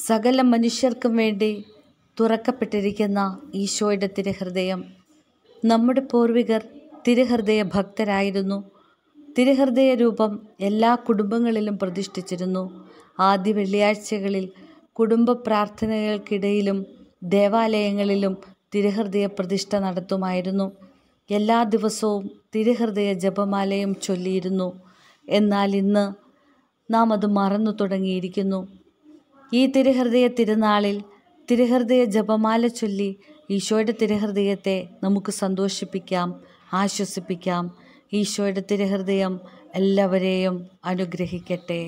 സകല മനുഷ്യർക്കും വേണ്ടി തുറക്കപ്പെട്ടിരിക്കുന്ന ഈശോയുടെ തിരുഹൃദയം നമ്മുടെ പൂർവികർ തിരുഹൃദയ ഭക്തരായിരുന്നു തിരുഹൃദയ രൂപം എല്ലാ കുടുംബങ്ങളിലും പ്രതിഷ്ഠിച്ചിരുന്നു ആദ്യ വെള്ളിയാഴ്ചകളിൽ കുടുംബ പ്രാർത്ഥനകൾക്കിടയിലും ദേവാലയങ്ങളിലും തിരുഹൃദയ പ്രതിഷ്ഠ നടത്തുമായിരുന്നു എല്ലാ ദിവസവും തിരുഹൃദയ ജപമാലയും ചൊല്ലിയിരുന്നു എന്നാൽ ഇന്ന് നാം അത് മറന്നു തുടങ്ങിയിരിക്കുന്നു ഈ തിരുഹൃദയ തിരുനാളിൽ തിരുഹൃദയ ജപമാല ചൊല്ലി ഈശോയുടെ തിരുഹൃദയത്തെ നമുക്ക് സന്തോഷിപ്പിക്കാം ആശ്വസിപ്പിക്കാം ഈശോയുടെ തിരുഹൃദയം എല്ലാവരെയും അനുഗ്രഹിക്കട്ടെ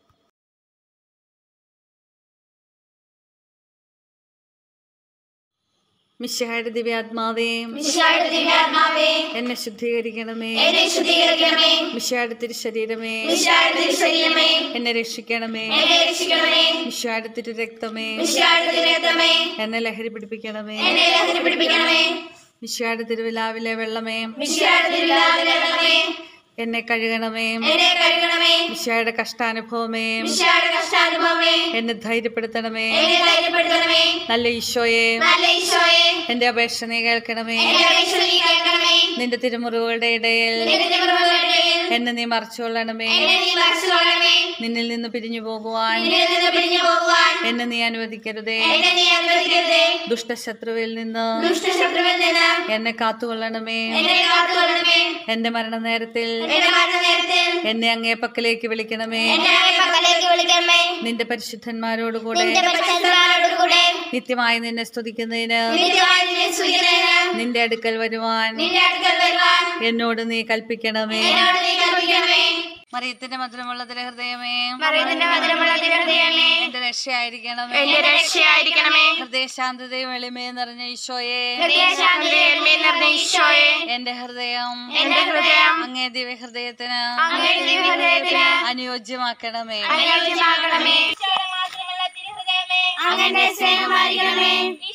മിശിഹായുടെ ദിവ്യാത്മാവേ മിശിഹായുടെ ദിവ്യാത്മാവേ എന്നെ ശുദ്ധീകരിക്കണമേ എന്നെ ശുദ്ധീകരിക്കണമേ മിശിഹായുടെ തിരുശരീരമേ മിശിഹായുടെ തിരുശരീരമേ എന്നെ രക്ഷിക്കണമേ എന്നെ രക്ഷിക്കണമേ മിശിഹായുടെ തിരു രക്തമേ മിശിഹായുടെ തിരുരക്തമേ എന്നെ ലഹരി പിടിപ്പിക്കണമേ എന്നെ ലഹരി പിടിപ്പിക്കണമേ മിശിഹായുടെ തിരുവിലാവിലെ വെള്ളമേ മിശിഹായുടെ തിരുവിലാവിലെ വെള്ളമേ എന്നെ കഴുകണമേ എന്നെ കഴുകണമേ മിശിഹായുടെ കഷ്ടാനുഭവമേ മിശിഹായുടെ കഷ്ടാനുഭവമേ എന്നെ ധൈര്യപ്പെടുത്തണമേ എന്നെ ധൈര്യപ്പെടുത്തണമേ നല്ല ഈശോയെ നല്ല ഈശോയെ എന്റെ അപേക്ഷ നീ കേൾക്കണമേ എന്റെ അപേക്ഷ നീ കേൾക്കണമേ നിന്റെ തിരുമുറിവുകളുടെ ഇടയിൽ നിന്റെ തിരുമുറിവുകളുടെയും എന്നെ നീ മറച്ചുകൊള്ളണമേ എന്നെ നീ മറച്ചുകൊള്ളണമേ നിന്നിൽ നിന്ന് പിരിഞ്ഞു പോകുവാൻ നിന്നിൽ നിന്ന് പിരിഞ്ഞു പോകുവാൻ എന്നെ നീ അനുവദിക്കരുതേ എന്നെ നീ അനുവദിക്കരുതേ ദുഷ്ടശത്രുവിൽ നിന്ന് ദുഷ്ടശത്രുവിൽ നിന്ന് എന്നെ കാത്തുകൊള്ളണമേ എന്നെ കാത്തുകൊള്ളണമേ എന്റെ മരണനേരത്തിൽ എന്റെ മരണനേരത്തിൽ എന്നെ അങ്ങേ പക്കലേക്ക് വിളിക്കണമേ എന്നെ അങ്ങേ പക്കലേക്ക് വിളിക്കണമേ നിന്റെ പരിശുദ്ധന്മാരോടുകൂടെ നിന്റെ പരിശുദ്ധന്മാരോട് കൂടെ നിത്യമായി നിന്നെ സ്തുതിക്കുന്നതിന് നിത്യമായി നിന്നെ സ്തുതിക്കുന്നതിന് നിന്റെ അടുക്കൽ വരുവാൻ നിന്റെ അടുക്കൽ വരുവാൻ എന്നോട് നീ കൽപ്പിക്കണമേ എന്നോട് നീ കൽപ്പിക്കണമേ മറിയത്തിന്റെ മധുരമുള്ള തിരു ഹൃദയമേ മറിയത്തിന്റെ മധുരമുള്ള തിരുഹൃദയമേ എന്റെ രക്ഷയായിരിക്കണമേ എന്റെ രക്ഷയായിരിക്കണമേ ഹൃദയശാന്തതയും എളിമയും നിറഞ്ഞ ഈശോയെ ഹൃദയശാന്തിയിൽ നിറഞ്ഞ ഈശോയെ എന്റെ ഹൃദയം എന്റെ ഹൃദയം അങ്ങേ ദിവ്യ ഹൃദയത്തിന് അങ്ങേ ദിവ്യഹൃദയത്തിന് അനുയോജ്യമാക്കണമേ അനുയോജ്യമാക്കണമേ അങ്ങന്റെ സ്നേഹമായിരിക്കണമേ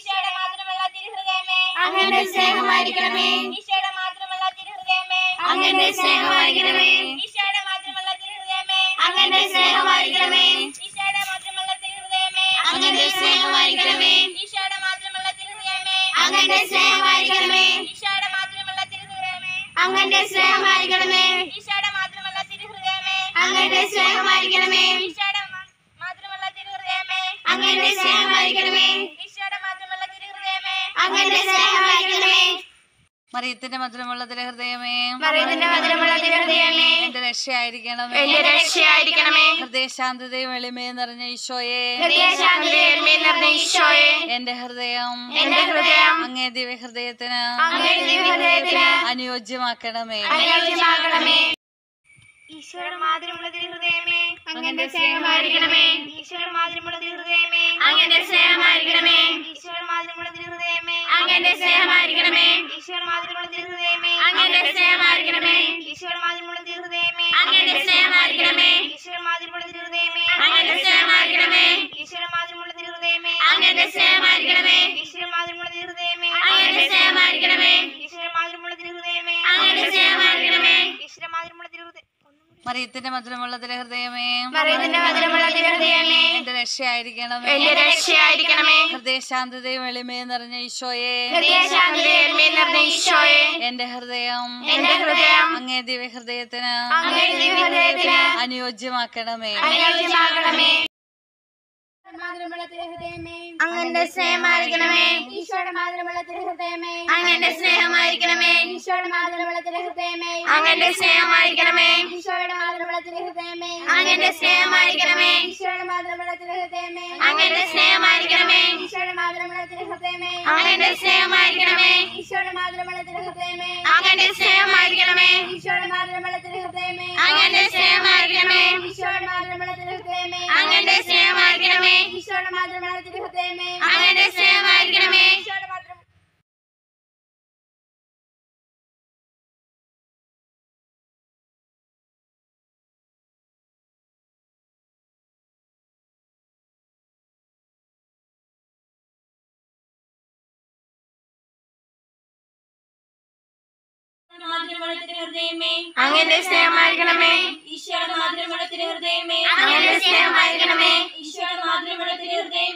അങ്ങന്റെ സ്നേഹമായിരിക്കണമേ അങ്ങന്റെ സ്നേഹമായിരിക്കണമേ അങ്ങന്റെ സ്നേഹമായിരിക്കണമേ അങ്ങന്റെ സ്നേഹമായിരിക്കണമേ അങ്ങന്റെ സ്നേഹമായിരിക്കണമേ അങ്ങന്റെ സ്നേഹമായിരിക്കണമേ അങ്ങന്റെ സ്നേഹമായിരിക്കണമേ അങ്ങന്റെ സ്നേഹമായിരിക്കണമേ അങ്ങന്റെ സ്നേഹമായിരിക്കണമേ മറിയത്തിന്റെ മധുരമുള്ള തിരു ഹൃദയമേ മറിയത്തിന്റെ മധുരമുള്ള തിരുഹൃദയമേ എന്റെ രക്ഷയായിരിക്കണമേ എന്റെ രക്ഷയായിരിക്കണമേ ഹൃദയശാന്തതയും എളിമയും നിറഞ്ഞ ഈശോയെ ഹൃദയശാന്തിയിൽ നിറഞ്ഞ ഈശോയെ എന്റെ ഹൃദയം എന്റെ ഹൃദയം അങ്ങേ ദിവ്യ ഹൃദയത്തിന് അങ്ങേ ദിവ്യഹൃദയത്തിന് അനുയോജ്യമാക്കണമേ അനുയോജ്യമാകണമേ ഈശോയുടെ മാതിരമുള്ള തിരുഹൃദയമേ അങ്ങന്റെ സ്നേഹമായിരിക്കണമേ ഈശോയുടെ മാതിരമുള്ള തിരുഹൃദയമേ അങ്ങന്റെ സ്നേഹമായിരിക്കണമേ ഈശോയുടെ മാതിരമുള്ള തിരുഹൃദയമേ അങ്ങന്റെ സ്നേഹമായിരിക്കണമേ ഈശോയുടെ മാതിരമുള്ള തിരുഹൃദയമേ അങ്ങന്റെ സ്നേഹമായിരിക്കണമേ ഈശോയുടെ മാതിരമുള്ള തിരുഹൃദയമേ അങ്ങന്റെ സ്നേഹമായിരിക്കണമേ ഈശോയുടെ മാതിരമുള്ള തിരുഹൃദയമേ അങ്ങന്റെ സ്നേഹമായിരിക്കണമേ ഈശോയുടെ മാതിരമുള്ള തിരുഹൃദയമേ അങ്ങന്റെ സ്നേഹമായിരിക്കണമേ ഈശോയുടെ മാതിരമുള്ള തിരുഹൃദയമേ അങ്ങന്റെ സ്നേഹമായിരിക്കണമേ ഈശോയുടെ മാതിരമുള്ള തിരുഹൃദയമേ അങ്ങന്റെ സ്നേഹമായിരിക്കണമേ ഈശോയുടെ മാതിരമുള്ള തിരുഹൃദയ മറിയത്തിന്റെ മധുരമുള്ള തിരു ഹൃദയമേ മറിയത്തിന്റെ മധുരമുള്ള തിരുഹൃദയമേ എന്റെ രക്ഷയായിരിക്കണമേ എന്റെ രക്ഷയായിരിക്കണമേ ഹൃദയശാന്തതയും എളിമയും നിറഞ്ഞ ഈശോയെ ഹൃദയശാന്തിയിൽ നിറഞ്ഞ ഈശോയെ എന്റെ ഹൃദയം എന്റെ ഹൃദയം അങ്ങേ ദിവ്യ ഹൃദയത്തിന് അങ്ങേ ദിവ്യഹൃദയത്തിന് അനുയോജ്യമാക്കണമേ അനുയോജ്യമാകണമേ അങ്ങന്റെ സ്നേഹമായിരിക്കണമേ ഈശോയുടെ മാതൃമുള്ള തിരുഹൃദയമേ അങ്ങന്റെ സ്നേഹമായിരിക്കണമേ ഈശോയുടെ മാതൃമുള്ള തിരുഹൃദയമേ അങ്ങന്റെ സ്നേഹമായിരിക്കണമേ ഈശോയുടെ മാതൃമുള്ള തിരുഹൃദയമേ അങ്ങന്റെ സ്നേഹമായിരിക്കണമേ ഈശോയുടെ മാതൃമുള്ള തിരുഹൃദയമേ അങ്ങന്റെ സ്നേഹമായിരിക്കണമേ ഈശോയുടെ മാതൃമുള്ള തിരുഹൃദയമേ അങ്ങന്റെ സ്നേഹമായിരിക്കണമേ ഈശോയുടെ മാതൃമുള്ള തിരുഹൃദയമേ അങ്ങന്റെ സ്നേഹമായിരിക്കണമേ ഈശോയുടെ മാതൃമുള്ള തിരുഹൃദയമേ അങ്ങന്റെ സ്നേഹമായിരിക്കണമേ ഈശോയുടെ മാതൃമുള്ള തിരുഹൃദയമേ അങ്ങന്റെ സ്നേഹമായിരിക്കണമേ ഈശോയുടെ മാതൃമുള്ള തിരുഹൃദയമേ അങ്ങന്റെ സ്നേഹമായിരിക്കണമേ ഈശോയുടെ മാതൃ അങ്ങന്റെ സ്നേഹമായിരിക്കണമേ ഈശോയുടെ മാതൃമുള്ള തിരുഹൃദയമേ അങ്ങന്റെ സ്നേഹമായിരിക്കണമേ ഈശോയുടെ മാതൃമുള്ള തിരുഹൃദയമേ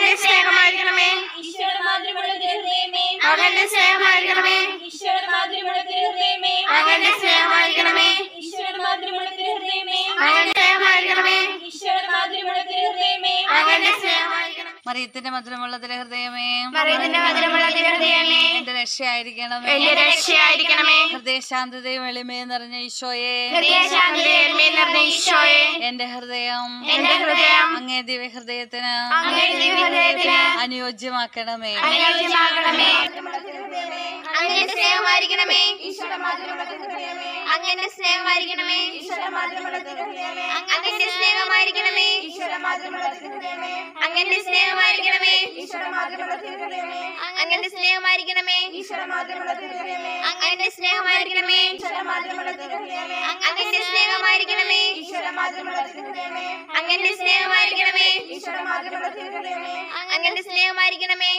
അങ്ങന്റെ സ്നേഹമായിരിക്കണമേ ഈശോയുടെ മാതൃമുള്ള തിരുഹൃദയമേ അങ്ങന്റെ സ്നേഹമായിരിക്കണമേ ഈശോയുടെ മാതൃമുള്ള തിരുഹൃദയമേ അങ്ങന്റെ സ്നേഹമായിരിക്കണമേ ഈശോയുടെ മാതൃമുള്ള തിരുഹൃദയമേ അങ്ങന്റെ സ്നേഹമായിരിക്കണമേ ഈശോയുടെ മാതൃമുള്ള തിരുഹൃദയമേ അങ്ങന്റെ സ്നേഹമായിരിക്കണമേ മറിയത്തിന്റെ മധുരമുള്ള തിരുഹൃദയമേ മറിയത്തിന്റെ മധുരമുള്ള തിരുഹൃദയമേ എന്റെ രക്ഷയായിരിക്കണമേ എന്റെ രക്ഷയായിരിക്കണമേ ഹൃദയശാന്തതയും എളിമയും നിറഞ്ഞ ഈശോയെ ഹൃദയശാന്തിയേൽമേ നിറഞ്ഞ ഈശോയെ എന്റെ ഹൃദയം എന്റെ ഹൃദയം അങ്ങേ ദിവ്യ ഹൃദയത്തിന് അങ്ങയുടെ ദിവ്യഹൃദയത്തിന് അനുയോജ്യമാക്കണമേ അനുയോജ്യമാക്കണമേ അങ്ങന്റെ സ്നേഹമായിരിക്കണമേ അങ്ങന്റെ സ്നേഹമായിരിക്കണമേ അങ്ങന്റെ സ്നേഹമായിരിക്കണമേ അങ്ങന്റെ സ്നേഹമായിരിക്കണമേ അങ്ങന്റെ സ്നേഹമായിരിക്കണമേ അങ്ങന്റെ സ്നേഹമായിരിക്കണമേ അങ്ങന്റെ സ്നേഹമായിരിക്കണമേ അങ്ങന്റെ സ്നേഹമായിരിക്കണമേ അങ്ങന്റെ സ്നേഹമായിരിക്കണമേ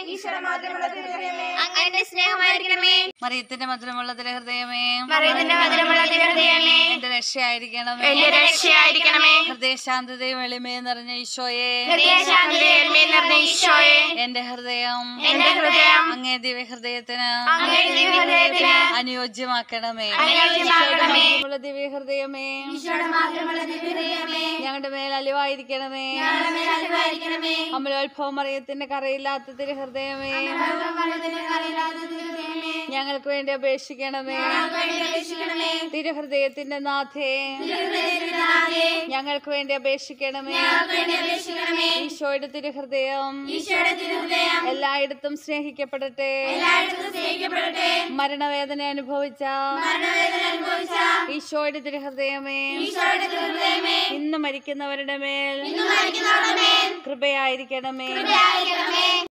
അങ്ങന്റെ സ്നേഹമായിരിക്കണമേ മറിയത്തിന്റെ മധുരമുള്ള തിരുഹൃദയമേ മറിയത്തിന്റെ മധുരമുള്ള തിരുഹൃദയമേ എന്റെ രക്ഷയായിരിക്കണമേ എന്റെ രക്ഷയായിരിക്കണമേ ഹൃദയശാന്തതയും എളിമയും നിറഞ്ഞ ഈശോയെ ഹൃദയശാന്തിയേൽമേ നിറഞ്ഞ ഈശോയെ എന്റെ ഹൃദയം എന്റെ ഹൃദയം അങ്ങേ ദിവ്യ ഹൃദയത്തിന് അങ്ങയുടെ ദിവ്യഹൃദയത്തിന് അനുയോജ്യമാക്കണമേ അനുയോജ്യമാക്കണമേ ഉള്ള ദിവ്യ ഹൃദയമേ ഈശോയുടെ മാതൃമുള്ള തിരുഹൃദയമേ ഞങ്ങളുടെ മേൽ അലിവായിരിക്കണമേ ഞങ്ങളുടെ മേൽ അലിവായിരിക്കണമേ അമലോത്ഭവം മറിയത്തിന്റെ കറയില്ലാത്ത തിരുഹൃദയമേ മരണത്തിന് അറിയില്ലാത്ത തിരുഹൃദയമേ ഞങ്ങൾക്ക് വേണ്ടി അപേക്ഷിക്കണമേ വേണ്ടി അപേക്ഷിക്കണമേ തിരുഹൃദയത്തിന്റെ നാഥേ തിരുഹൃദയത്തിന്റെ നാഥേ ഞങ്ങൾക്ക് വേണ്ടി അപേക്ഷിക്കണമേ വേണ്ടി അപേക്ഷിക്കണമേ ഈശോയുടെ തിരുഹൃദയം ഈശോയുടെ തിരുഹൃദയം എല്ലായിടത്തും സ്നേഹിക്കപ്പെടട്ടെ എല്ലായിടത്തും സ്നേഹിക്കപ്പെടട്ടെ മരണവേദന അനുഭവിച്ച മരണവേദന അനുഭവിച്ച ഈശോയുടെ തിരുഹൃദയമേ ഈശോയുടെ തിരുഹൃദയമേ ഇന്ന് മരിക്കുന്നവരുടെ മേൽ ഇന്ന് മരിക്കുന്നവരുടെ മേൽ കൃപയായിരിക്കണമേ കൃപയായിരിക്കണമേ